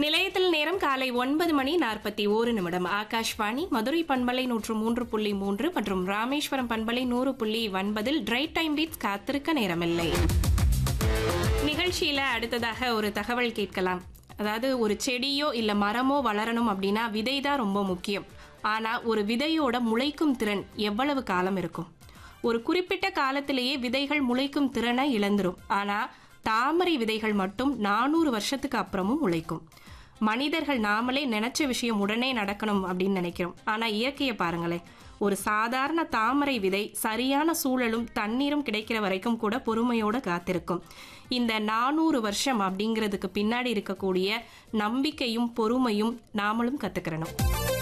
நிலையத்தில் நேரம் காலை ஒன்பது மணி நாற்பத்தி ஓரு நிமிடம் ஆகாஷ்வாணி மதுரை பண்பலை நூற்று மூன்று புள்ளி மூன்று மற்றும் ராமேஸ்வரம் பண்பலை நூறு புள்ளி ஒன்பதில் ட்ரை டைம் பீட்ஸ் காத்திருக்க நேரமில்லை நிகழ்ச்சியில அடுத்ததாக ஒரு தகவல் கேட்கலாம் அதாவது ஒரு செடியோ இல்ல மரமோ வளரணும் அப்படின்னா விதை தான் ரொம்ப முக்கியம் ஆனா ஒரு விதையோட முளைக்கும் திறன் எவ்வளவு காலம் இருக்கும் ஒரு குறிப்பிட்ட காலத்திலேயே விதைகள் முளைக்கும் திறனை இழந்துரும் ஆனா தாமரை விதைகள் மட்டும் நானூறு வருஷத்துக்கு அப்புறமும் முளைக்கும் மனிதர்கள் நாமளே நினைச்ச விஷயம் உடனே நடக்கணும் அப்படின்னு நினைக்கிறோம் ஆனா இயற்கையை பாருங்களேன் ஒரு சாதாரண தாமரை விதை சரியான சூழலும் தண்ணீரும் கிடைக்கிற வரைக்கும் கூட பொறுமையோட காத்திருக்கும் இந்த நானூறு வருஷம் அப்படிங்கிறதுக்கு பின்னாடி இருக்கக்கூடிய நம்பிக்கையும் பொறுமையும் நாமளும் கத்துக்கிறணும்